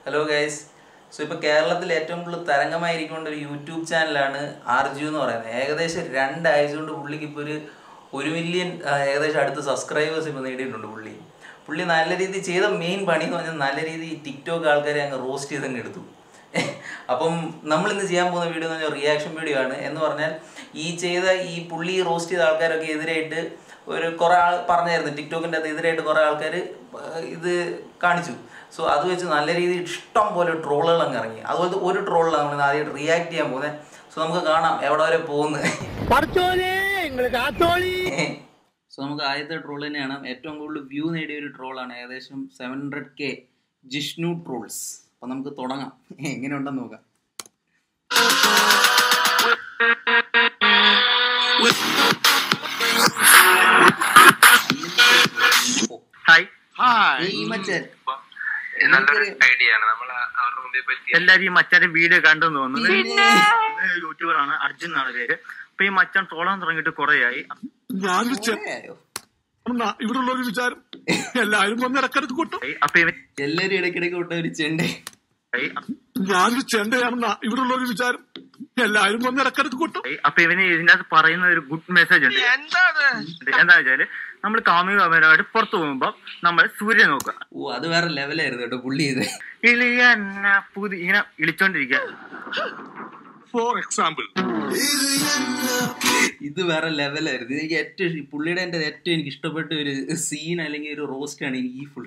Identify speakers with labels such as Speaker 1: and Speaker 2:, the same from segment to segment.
Speaker 1: Hello guys so ഇപ്പോൾ കേരളത്തിൽ ഏറ്റവും കൂടുതൽ തരംഗമായിരിക്കേണ്ട ഒരു യൂട്യൂബ് ചാനലാണ് ആർജു എന്ന് പറയുന്നത് ഏകദേശം രണ്ടാഴ്ച കൊണ്ട് പുള്ളിക്ക് ഇപ്പോൾ ഒരു ഒരു മില്യൺ ഏകദേശം അടുത്ത് സബ്സ്ക്രൈബേഴ്സ് ഇപ്പോൾ നേടിയിട്ടുണ്ട് പുള്ളി പുള്ളി നല്ല രീതിയിൽ ചെയ്ത മെയിൻ പണി എന്ന് പറഞ്ഞാൽ നല്ല രീതിയിൽ ടിക്ടോക്ക് ആൾക്കാരെ അങ്ങ് റോസ്റ്റ് ചെയ്തങ്ങ് എടുത്തു അപ്പം നമ്മൾ ഇന്ന് ചെയ്യാൻ പോകുന്ന വീഡിയോ എന്ന് പറഞ്ഞാൽ റിയാക്ഷൻ വീഡിയോ ആണ് എന്ന് പറഞ്ഞാൽ ഈ ചെയ്ത ഈ പുള്ളി റോസ്റ്റ് ചെയ്ത ആൾക്കാരൊക്കെ എതിരായിട്ട് ഒരു കുറേ ആൾ പറഞ്ഞായിരുന്നു ടിക്ടോക്കിൻ്റെ അത് എതിരായിട്ട് കുറേ ആൾക്കാർ ഇത് കാണിച്ചു സോ അത് വെച്ച് നല്ല രീതിയിൽ ഇഷ്ടം പോലെ ട്രോളുകൾ അങ്ങ് ഇറങ്ങി അതുപോലത്തെ ഒരു ട്രോളിലാണ് നമ്മൾ ആദ്യം റിയാക്ട് ചെയ്യാൻ പോകുന്നത് സോ നമുക്ക് കാണാം എവിടെ വരെ പോകുന്നത് സോ നമുക്ക് ആദ്യത്തെ ട്രോൾ തന്നെയാണ് ഏറ്റവും കൂടുതൽ വ്യൂ നേടിയ ഒരു ട്രോളാണ് ഏകദേശം seven hundred K Jishnu trolls അപ്പം നമുക്ക് തുടങ്ങാം എങ്ങനെയുണ്ടെന്ന് നോക്കാം
Speaker 2: ഹായ്
Speaker 3: ഹായ്
Speaker 1: ഈ മച്ചൻ
Speaker 4: നല്ലൊരു ഐഡിയ ആണ് നമ്മൾ അവരുടെ മുമ്പിൽ പറ്റി
Speaker 2: എല്ലാരും ഈ മച്ചാന്റെ വീഡിയോ കണ്ടെന്ന് തോന്നുന്നു യൂട്യൂബർ ആണ് അർജുൻ എന്നാണ് പേര് അപ്പൊ ഈ മച്ചാൻ ട്രോളാൻ തുടങ്ങിയിട്ട് കുറേയായി
Speaker 3: ഞാനൊരു
Speaker 1: കുറേയായോ?
Speaker 3: ചെന്ന ഇവിടെ ഉള്ളൊരു വിചാരം എല്ലാരും വന്ന് ഇടക്കിടക്ക് കൊട്ടും
Speaker 2: അപ്പൊ ഇവൻ
Speaker 1: എല്ലാരും ഇടയ്ക്കിടയ്ക്ക് വിട്ട ഒരു ചെണ്ടേ
Speaker 3: ഞാനൊരു ചെണ്ടയാണെന്ന ഇവിടെ ഉള്ളൊരു വിചാരം എല്ലാരും വന്ന് ഇടക്കിടക്ക് കൊട്ടും
Speaker 2: അപ്പൊ ഇവന് ഇതിനകത്ത് പറയുന്ന ഒരു ഗുഡ് മെസ്സേജ് ഉണ്ട് എന്താ വെച്ചാല് നമ്മൾ കാമികപരമായിട്ട് പുറത്തു പോകുമ്പോ നമ്മൾ സൂര്യൻ നോക്കുക
Speaker 1: ഓ അത് വേറെ ലെവലായിരുന്നു കേട്ടോ പുള്ളി ഇത്
Speaker 2: ഇളിയന്ന പുതി ഇങ്ങനെ ഇളിച്ചോണ്ടിരിക്കുക
Speaker 3: ഫോർ എക്സാമ്പിൾ
Speaker 1: ഇത് വേറെ ലെവലായിരുന്നു എനിക്ക് ഏറ്റവും ഇഷ്ടം- പുള്ളിയുടെ എൻ്റെ ഏറ്റവും എനിക്ക് ഇഷ്ടപ്പെട്ട ഒരു സീൻ അല്ലെങ്കിൽ ഒരു റോസ്റ്റ് ആണ് എനിക്ക് ഈ ഫുള്ള്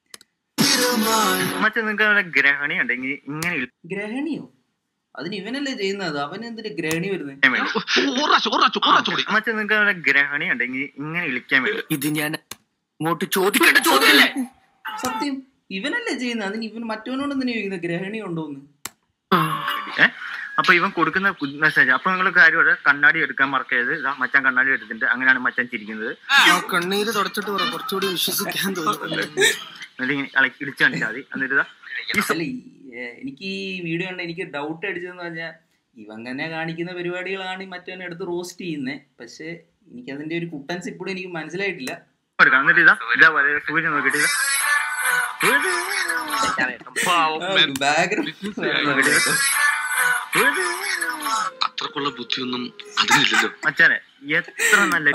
Speaker 2: മറ്റേ നിങ്ങൾക്ക് ഗ്രഹണി ഉണ്ടെങ്കിൽ ഇങ്ങനെ ഇളിക്കാൻ
Speaker 1: ഗ്രഹണിയോ അതിന് ഇവനല്ലേ ചെയ്യുന്നത് അവൻ എന്തിന് ഗ്രഹണി വരുന്നത്
Speaker 2: വേണ്ടി മറ്റേ നിങ്ങൾക്ക് ഗ്രഹണി ഉണ്ടെങ്കിൽ ഇങ്ങനെ ഇളിക്കാൻ വേണ്ടി
Speaker 5: ഇത് ഞാൻ ഇങ്ങോട്ട് ചോദിക്കേണ്ട ചോദ്യമല്ലേ
Speaker 1: സത്യം ഇവനല്ലേ ചെയ്യുന്നത് അതിന് ഇവൻ മറ്റവനോട് എന്തിനാ ചോദിക്കുന്നത് ഗ്രഹണി ഉണ്ടോന്ന്
Speaker 2: ഏഹ് അപ്പൊ ഇവൻ കൊടുക്കുന്ന മെസ്സേജ് അപ്പൊ നിങ്ങൾ കാര്യം കണ്ണാടി എടുക്കാൻ മറക്കരുത് ഇതാ മച്ചാൻ കണ്ണാടി എടുത്തിട്ട് അങ്ങനെയാണ് മച്ചാൻ ചിരിക്കുന്നത്
Speaker 5: ആ കണ്ണീര് തുടച്ചിട്ട് പറ കുറച്ചുകൂടി വിശ്വസിക്കാൻ തോന്നുന്നു
Speaker 2: എന്നിട്ട് ഇങ്ങനെ ഇളക്കി ഇടിച്ചു കാണിച്ചാൽ മതി എന്നിട്ട് ഇതാ ഈ സ-
Speaker 1: അല്ല ഈ, ഏ, എനിക്ക് ഈ വീഡിയോ കണ്ട എനിക്ക് ഡൗട്ട് അടിച്ചതെന്ന് പറഞ്ഞാൽ ഇവൻ തന്നെ കാണിക്കുന്ന പരിപാടികളാണ് ഈ മറ്റവനെ എടുത്ത് റോസ്റ്റ് ചെയ്യുന്നത് പക്ഷെ എനിക്ക് അതിന്റെ ഒരു കുട്ടൻസ് ഇപ്പോഴും എനിക്ക് മനസ്സിലായിട്ടില്ല
Speaker 2: എടുക്കാം എന്നിട്ട് ഇതാ ഇതേപോലെ സൂര്യൻ നോക്കിയിട്ട് ഇതാ
Speaker 6: അത്രക്കുള്ള ബുദ്ധിയൊന്നും അതിനില്ലല്ലോ
Speaker 2: മച്ചാനെ എത്ര നല്ല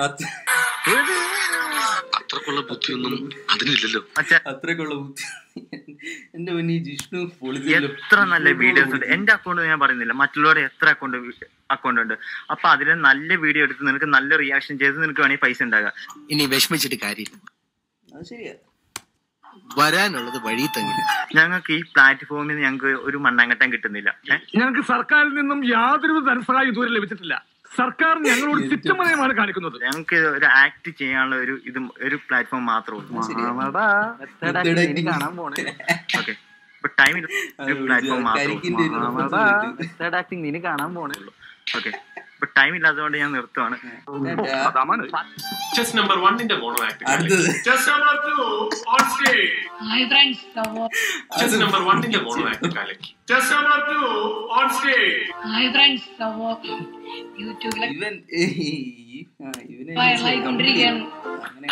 Speaker 6: അത്രക്കുള്ള ബുദ്ധിയൊന്നും അതിനില്ലല്ലോ
Speaker 2: മച്ചാൻ
Speaker 1: അത്രക്കുള്ള ബുദ്ധി എന്റെ മുന്നിൽ ജിഷ്ണു പൊളിച്ചല്ലോ
Speaker 2: എത്ര നല്ല വീഡിയോസ് ഉണ്ട് എന്റെ അക്കൗണ്ട് ഞാൻ പറയുന്നില്ല മറ്റുള്ളവരുടെ എത്ര അക്കൗണ്ട് അക്കൗണ്ട് ഉണ്ട് അപ്പൊ അതിന് നല്ല വീഡിയോ എടുത്ത് നിനക്ക് നല്ല റിയാക്ഷൻ ചെയ്ത് നിനക്ക് വേണമെങ്കിൽ പൈസ ഉണ്ടാകാം
Speaker 5: ഇനി വിഷമിച്ചിട്ട് കാര്യമില്ല
Speaker 1: അത് ശരിയാ
Speaker 5: വരാനുള്ളത് വഴി തങ്ങില്ല
Speaker 2: ഞങ്ങൾക്ക് ഈ പ്ലാറ്റ്ഫോമിൽ നിന്ന് ഞങ്ങൾക്ക് ഒരു മണ്ണാങ്കട്ടം കിട്ടുന്നില്ല ഏ?
Speaker 3: ഞങ്ങൾക്ക് സർക്കാരിൽ നിന്നും യാതൊരു ധനസഹായം ഇതുവരെ ലഭിച്ചിട്ടില്ല സർക്കാർ ഞങ്ങളോട് ചിറ്റമനയമാണ് കാണിക്കുന്നത്
Speaker 2: ഞങ്ങൾക്ക് ഒരു ആക്ട് ചെയ്യാനുള്ള ഒരു ഇത് ഒരു പ്ലാറ്റ്ഫോം മാത്രമേ ഉള്ളൂ
Speaker 1: ഇത്തിടയ്ക്ക്
Speaker 2: ഓക്കെ ഇപ്പൊ ടൈമിൽ ഒരു പ്ലാറ്റ്ഫോം മാത്രമേ
Speaker 1: കരിക്കിന്റെ ഒരു reference കിട്ടും.
Speaker 2: ഓക്കെ ഇപ്പൊ ടൈം ഇല്ലാത്തതുകൊണ്ട് ഞാൻ നിർത്തുവാണ്
Speaker 1: ടാറ്റാ.
Speaker 7: ചെസ് നമ്പർ വണ്ണിന്റെ മോണോ ആക്ട്
Speaker 1: അടുത്തത്
Speaker 7: chess number two on stage
Speaker 8: hi friends
Speaker 7: chess number വണ്ണിന്റെ മോണോ ആക്ട് കലക്കി chess number two on stage
Speaker 8: hi friends യൂട്യൂബിലെ
Speaker 1: ഇവൻ ഈ- ആ, ഇവനെ
Speaker 8: വൈറലായിക്കൊണ്ടിരിക്കുകയാണ്
Speaker 1: അങ്ങനെ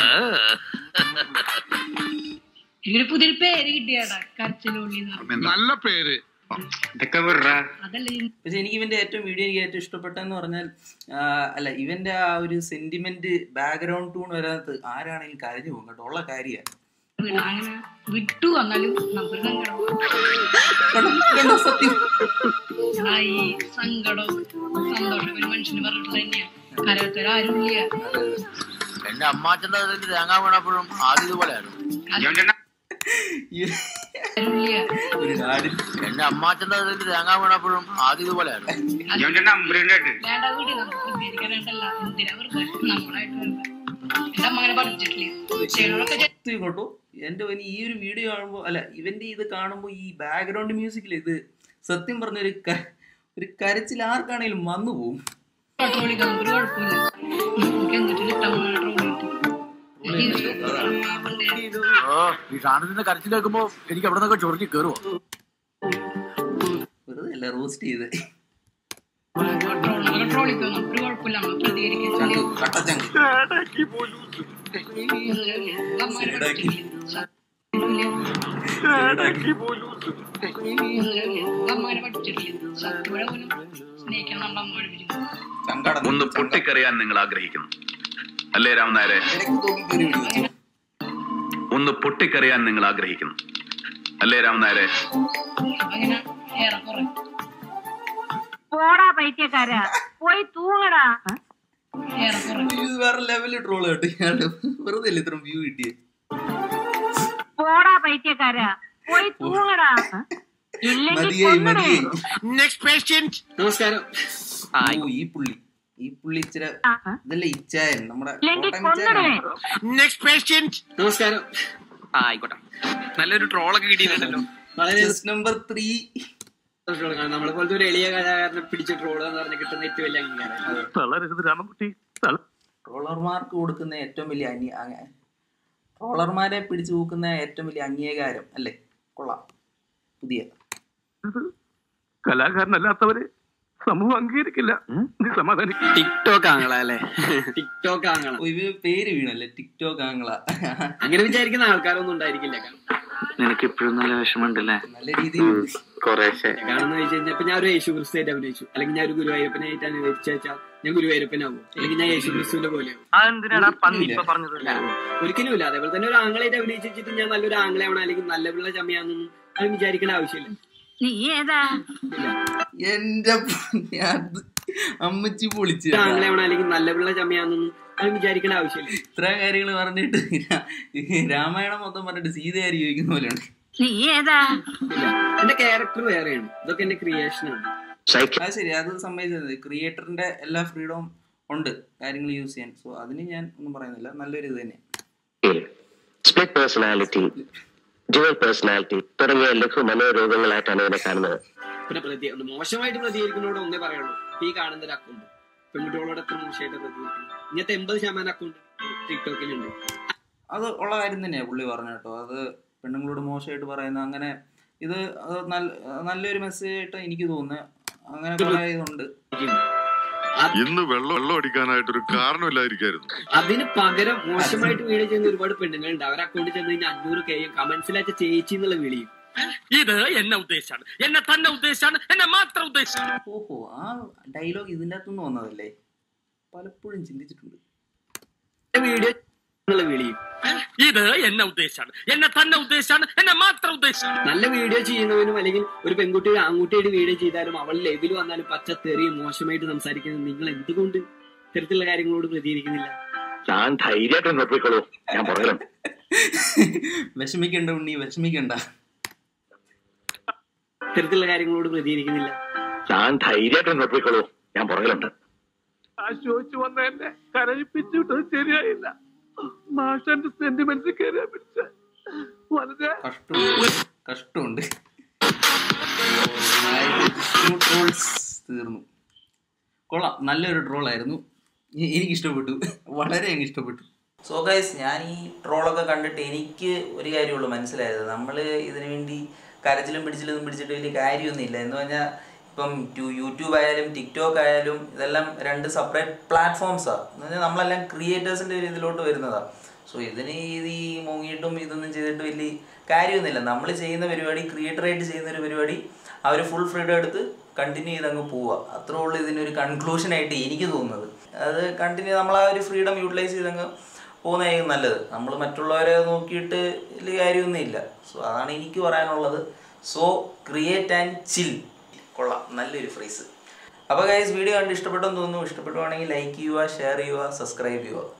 Speaker 8: എനിക്കൊരു പുതിയൊരു പേര് കിട്ടിയാടാ കരച്ചിലുള്ളി എന്ന് പറഞ്ഞു
Speaker 3: നല്ല പേര്
Speaker 8: അതല്ല ഈ
Speaker 1: പക്ഷെ എനിക്ക് ഇവന്റെ ഏറ്റവും വീഡിയോ എനിക്ക് ഏറ്റവും ഇഷ്ടപ്പെട്ടെന്ന് പറഞ്ഞാൽ ആ, അല്ല ഇവന്റെ ആ ഒരു സെന്റിമെന്റ് ബാക്ക്ഗ്രൗണ്ട് ടൂൺ വരാത്ത ആരാണെങ്കിലും കരഞ്ഞു പോകും കേട്ടോ ഉള്ള കാര്യമാണ്
Speaker 8: വീട് അങ്ങനെ വിട്ടു വന്നാലും നമുക്കൊരു സങ്കടം
Speaker 1: സത്യം
Speaker 8: ആ ഈ സങ്കടവും സന്തോഷം ഒരു മനുഷ്യന് പറഞ്ഞിട്ടുള്ള തന്നെയാണ് കരയത്തരാരും ഇല്ല
Speaker 5: എന്റെ അമ്മാച്ചന്റെ അതിൽ തേങ്ങ വീണപ്പോഴും ആദ്യം ഇതുപോലെയായിരുന്നു
Speaker 1: ഈ-
Speaker 8: ആരും ഇല്ല
Speaker 1: ഒരു നാടിൻ
Speaker 5: എന്റെ അമ്മാച്ചന്റെ അതിൽ തേങ്ങ വീണപ്പോഴും ആദ്യം ഇതുപോലെയായിരുന്നു
Speaker 8: വേണ്ട വീട്ടിൽ നമുക്ക് പ്രതികരിക്കാനായിട്ടല്ല എന്തിനാ വെറുതെ നമ്മളായിട്ട് വെറുതെ എന്റെ അമ്മ അങ്ങനെ പഠിച്ചിട്ടില്ല ചിലരൊക്കെ
Speaker 1: സത്യം കേട്ടോ എന്റെ ഇനി ഈ ഒരു വീഡിയോ കാണുമ്പോൾ അല്ല ഇവന്റെ ഇത് കാണുമ്പോൾ ഈ ബാക്ക്ഗ്രൗണ്ട് മ്യൂസിക്കിൽ ഇത് സത്യം പറഞ്ഞ ഒരു ക- ഒരു കരച്ചിൽ ആർക്കാണെങ്കിലും വന്നു പോകും
Speaker 8: ട്രോളിക്കാൻ ഒരു കുഴപ്പമില്ല നമുക്ക് എന്നിട്ട് കിട്ടാൻ ട്രോൾ
Speaker 5: ഓ ഈ സാധനത്തിന്റെ കരച്ചിൽ കേൾക്കുമ്പോ എനിക്ക് അവിടെ നിന്നൊക്കെ ചൊറിഞ്ഞ് കയറുവോ
Speaker 1: വെറുതെ അല്ല റോസ്റ്റ് ചെയ്ത്
Speaker 8: ട്രോളിക്കാൻ നമുക്ക് ഒരു കുഴപ്പമില്ല നമ്മൾ പ്രതികരിക്കാൻ
Speaker 1: ചങ്ക് കട്ടച്ചങ്ക്
Speaker 8: അമ്മ അങ്ങനെ പഠിച്ചിട്ടില്ല അമ്മമാരെ പഠിപ്പിച്ചിട്ടില്ല സത്യം പോലും സ്നേഹിക്കണം നമ്മുടെ അമ്മ പഠിപ്പിച്ചിട്ടുണ്ട്
Speaker 1: സങ്കടം
Speaker 9: ഒന്ന് പൊട്ടിക്കറിയാൻ നിങ്ങൾ ആഗ്രഹിക്കുന്നു അല്ലേ രാമനായരെ
Speaker 1: ഇടയ്ക്ക് തൂക്കി കയറി വിളിച്ചു
Speaker 9: ഒന്ന് പൊട്ടിക്കറിയാൻ നിങ്ങൾ ആഗ്രഹിക്കുന്നു അല്ലേ രാമനായരെ
Speaker 8: അപ്പൊ ഇങ്ങനെ ഏറെക്കുറെ
Speaker 10: പോടാ പൈത്യക്കാരാ പോയി തൂങ്ങടാ
Speaker 8: ഏറെക്കുറെ
Speaker 1: ഇത് വേറെ ലെവലിൽ ട്രോൾ കേട്ടോ ഇയാള് വെറുതെ അല്ലേ ഇത്രയും വ്യൂ കിട്ടിയത്
Speaker 10: പോടാ പൈത്യക്കാരാ പോയി തൂങ്ങടാ ഇല്ലെങ്കിൽ
Speaker 1: മതിയായി
Speaker 10: കൊന്നടേ
Speaker 1: മതിയായി
Speaker 5: നമസ്കാരം
Speaker 1: ഓ ഈ പുള്ളി ഈ പുള്ളി ഇച്ചിരി ഇതല്ലേ ഇച്ചായൻ നമ്മുടെ
Speaker 10: ഇല്ലെങ്കിൽ
Speaker 1: കോട്ടയം ഇച്ചായനാണ്.
Speaker 10: കൊന്നടേ
Speaker 5: നമസ്കാരം
Speaker 4: ആയിക്കോട്ടെ നല്ലൊരു ട്രോളൊക്കെ കിട്ടിയിട്ടുണ്ടല്ലോ
Speaker 5: വളരെ
Speaker 1: Just number three.
Speaker 5: സന്തോഷമുള്ള നമ്മളെ പോലത്തെ ഒരു എളിയ കലാകാരനെ പിടിച്ച ട്രോള് എന്ന് പറഞ്ഞ് കിട്ടുന്ന ഏറ്റവും വലിയ അംഗീകാരം
Speaker 3: തളരരുത് രാമൻകുട്ടി തള
Speaker 1: ട്രോളർമാർക്ക് കൊടുക്കുന്ന ഏറ്റവും വലിയ അംഗീ അങ്ങ- ട്രോളർമാരെ പിടിച്ചു തൂക്കുന്ന ഏറ്റവും വലിയ അംഗീകാരം അല്ലേ കൊള്ളാം പുതിയ
Speaker 3: കലാകാരനല്ലാത്തവരെ സമൂഹം അംഗീകരിക്കില്ല നീ സമാധാനിക്കും
Speaker 5: ടിക്ടോക്ക് ആങ്ങള അല്ലേ ടിക്ടോക്ക് ആങ്ങള
Speaker 1: ഓ, ഇവ പേര് വീണല്ലേ ടിക്ടോക്ക് ആംഗ്ല
Speaker 5: അങ്ങനെ വിചാരിക്കുന്ന ആൾക്കാരൊന്നും ഉണ്ടായിരിക്കില്ല
Speaker 2: നിനക്ക് ഇപ്പോഴും നല്ല വിഷമമുണ്ടല്ലേ
Speaker 1: നല്ല രീതിയിൽ
Speaker 2: കുറേശ്ശെ
Speaker 5: കാരണം വെച്ച് കഴിഞ്ഞാൽ ഇപ്പൊ ഞാൻ ഒരു യേശു ക്രിസ്തുവായിട്ട് അഭിനയിച്ചു അല്ലെങ്കിൽ ഞാൻ ഒരു ഗുരുവായൂരപ്പനായിട്ട് അനുകരിച്ചു വെച്ചാൽ ഞാൻ ഗുരുവായൂരപ്പനാവും അല്ലെങ്കിൽ ഞാൻ യേശു ക്രിസ്തുവിന്റെ പോലെയാവും
Speaker 2: അതെന്തിനാടാ പന്നി ഇപ്പൊ പറഞ്ഞത്
Speaker 5: ഒരിക്കലും ഇല്ല അതേപോലെ തന്നെ ഒരു ആംഗ്ലയായിട്ട് അഭിനയിച്ചിട്ട് ഞാൻ നല്ലൊരു ആംഗ്ലയാവണം അല്ലെങ്കിൽ നല്ല പിള്ള ചമ്മയാണെന്നൊന്നും അത് വിചാരിക്കേണ്ട ആവശ്യമില്ല
Speaker 10: നീ ഏതാ
Speaker 1: എന്റെ പൊന്നേ, അത് അമ്മച്ചി പൊളിച്ച്
Speaker 5: ഒരു ആംഗ്ലയാവണം അല്ലെങ്കിൽ നല്ല പിള്ള ചമ്മയാണെന്നൊന്നും അത് വിചാരിക്കേണ്ട ആവശ്യമില്ല
Speaker 1: ഇത്ര കാര്യങ്ങൾ പറഞ്ഞിട്ട് രാ- രാമായണം മൊത്തം പറഞ്ഞിട്ട് സീതയാരി ചോദിക്കുന്ന പോലെയാണ്
Speaker 10: നീ ഏതാ
Speaker 5: ഇല്ല എന്റെ ക്യാരക്ടർ വേറെയാണ് ഇതൊക്കെ എന്റെ ക്രിയേഷനാണ്
Speaker 1: അത് ശരി അത് സമ്മതിച്ചത് ക്രിയേറ്ററിന്റെ എല്ലാ ഫ്രീഡവും ഉണ്ട് കാര്യങ്ങൾ യൂസ് ചെയ്യാൻ സോ അതിന് ഞാൻ ഒന്നും പറയുന്നില്ല നല്ലൊരു ഇത് തന്നെ
Speaker 11: സ്പ്ലിറ്റ് പേഴ്സണാലിറ്റി ഡ്യുവൽ പേഴ്സണാലിറ്റി തുടങ്ങിയ ലഘു മനോരോഗങ്ങളായിട്ടാണ് ഇതിനെ കാണുന്നത്
Speaker 5: പിന്നെ പ്രതി ഒന്ന് മോശമായിട്ട് പ്രതികരിക്കുന്നതോട് ഒന്നേ പറയുള്ളൂ ഇപ്പൊ ഈ കാണുന്ന ഒരു അക്കൗണ്ട് പെൺകുട്ടികളോട് എത്ര മോശമായിട്ട് പ്രതികരിക്കുന്നു ഇങ്ങനത്തെ എൺപത് ശതമാനം അക്കൗണ്ട് ടിക്ടോക്കിലുണ്ട്
Speaker 1: അത് ഉള്ള കാര്യം തന്നെയാണ് പുള്ളി പറഞ്ഞു കേട്ടോ അത് പെണ്ണുങ്ങളോട് മോശമായിട്ട് പറയുന്ന അങ്ങനെ ഇത് അത് നല്ല നല്ലൊരു മെസ്സേജ് ആയിട്ട് എനിക്ക് തോന്നുന്നത് അങ്ങനെ കുറെ ഇതുണ്ട്
Speaker 12: ഇന്ന് വെള്ളം വെള്ളം അടിക്കാനായിട്ട് ഒരു കാരണമില്ലായിരിക്കായിരുന്നു
Speaker 5: അതിന് പകരം മോശമായിട്ട് വീഡിയോ ചെയ്യുന്ന ഒരുപാട് പെണ്ണുങ്ങളുണ്ട് അവർ അക്കൗണ്ടിൽ ചെന്ന് കഴിഞ്ഞാൽ അഞ്ഞൂറ് കെയും കമന്റ്സിലാച്ച ചേച്ചി എന്നുള്ള വിളിയും
Speaker 3: ഇത് എന്നെ ഉദ്ദേശാണ് എന്നെ തന്നെ ഉദ്ദേശാണ് എന്നെ മാത്രം ഉദ്ദേശാണ്
Speaker 1: ഓഹോ ആ ഡയലോഗ് ഇതിൻ്റെ അകത്തുനിന്ന് വന്നതല്ലേ പലപ്പോഴും ചിന്തിച്ചിട്ടുണ്ട്
Speaker 5: വീഡിയോ എന്നുള്ള വിളിയും
Speaker 3: ഇത് എന്നെ ഉദ്ദേശാണ് എന്നെ തന്നെ ഉദ്ദേശാണ് എന്നെ മാത്രം ഉദ്ദേശാണ്
Speaker 5: നല്ല വീഡിയോ ചെയ്യുന്നവനും അല്ലെങ്കിൽ ഒരു പെൺകുട്ടി ഒരു ആൺകുട്ടിയുടെ വീഡിയോ ചെയ്താലും അവൾ ലൈവിൽ വന്നാലും പച്ചത്തെറിയും മോശമായിട്ട് സംസാരിക്കുന്നത് നിങ്ങൾ എന്തുകൊണ്ട് ഇത്തരത്തിലുള്ള കാര്യങ്ങളോട് പ്രതികരിക്കുന്നില്ല
Speaker 11: ഞാൻ ധൈര്യമായിട്ട് നോക്കിക്കോളൂ ഞാൻ പുറകിലുണ്ട്
Speaker 1: വിഷമിക്കണ്ട ഉണ്ണി വിഷമിക്കണ്ട
Speaker 5: ഇത്തരത്തിലുള്ള കാര്യങ്ങളോട് പ്രതികരിക്കുന്നില്ല
Speaker 11: ഞാൻ ധൈര്യമായിട്ട് നോക്കിക്കോളൂ ഞാൻ പുറകിലുണ്ട്
Speaker 3: ആശ്വസിച്ചു വന്ന എന്നെ കരയിപ്പിച്ചിട്ടത് ശരിയായില്ല മാഷന്റെ സെന്റിമെന്റ്സ് കയറിയാ പിടിച്ച വളരെ
Speaker 1: കഷ്ടമുണ്ട് കഷ്ടമുണ്ട് ട്രോൾസ് തീർന്നു കൊള്ളാം നല്ലൊരു ട്രോളായിരുന്നു എനിക്ക് ഇഷ്ടപ്പെട്ടു വളരെ അങ്ങ് ഇഷ്ടപ്പെട്ടു സോ ഗൈസ് ഞാൻ ഈ ട്രോളൊക്കെ കണ്ടിട്ട് എനിക്ക് ഒരു കാര്യമുള്ളൂ മനസ്സിലായത് നമ്മൾ ഇതിനു വേണ്ടി കരച്ചിലും പിടിച്ചിലും പിടിച്ചിട്ട് വലിയ കാര്യമൊന്നുമില്ല എന്ന് പറഞ്ഞാൽ ഇപ്പം ടു- യൂട്യൂബ് ആയാലും ടിക്ടോക്ക് ആയാലും ഇതെല്ലാം രണ്ട് സെപ്പറേറ്റ് പ്ലാറ്റ്ഫോംസാണ് എന്ന് പറഞ്ഞാൽ നമ്മളെല്ലാം ക്രിയേറ്റേഴ്സിൻ്റെ ഒരു ഇതിലോട്ട് വരുന്നതാണ് സോ ഇതിന് ഇത് ഈ മുങ്ങിയിട്ടും ഇതൊന്നും ചെയ്തിട്ട് വലിയ കാര്യമൊന്നുമില്ല നമ്മൾ ചെയ്യുന്ന പരിപാടി ക്രിയേറ്ററായിട്ട് ചെയ്യുന്ന ഒരു പരിപാടി അവർ ഫുൾ ഫ്രീഡം എടുത്ത് കണ്ടിന്യൂ ചെയ്ത് അങ്ങ് പോവുക അത്രേ ഉള്ളൂ ഇതിനൊരു കൺക്ലൂഷനായിട്ട് എനിക്ക് തോന്നുന്നത് അത് കണ്ടിന്യൂ നമ്മൾ ആ ഒരു ഫ്രീഡം യൂട്ടിലൈസ് ചെയ്തങ്ങ് പോകുന്നതായിരിക്കും നല്ലത് നമ്മൾ മറ്റുള്ളവരെ നോക്കിയിട്ട് വലിയ കാര്യമൊന്നുമില്ല സോ അതാണ് എനിക്ക് പറയാനുള്ളത് സോ ക്രിയേറ്റ് ആൻഡ് ചിൽ കൊള്ളാം നല്ലൊരു ഫ്രേസ് അപ്പോൾ ഗൈസ് വീഡിയോ കണ്ട് ഇഷ്ടപ്പെട്ടെന്ന് തോന്നുന്നു ഇഷ്ടപ്പെടുവാണെങ്കിൽ ലൈക്ക് ചെയ്യുക ഷെയർ ചെയ്യുക സബ്സ്ക്രൈബ് ചെയ്യുക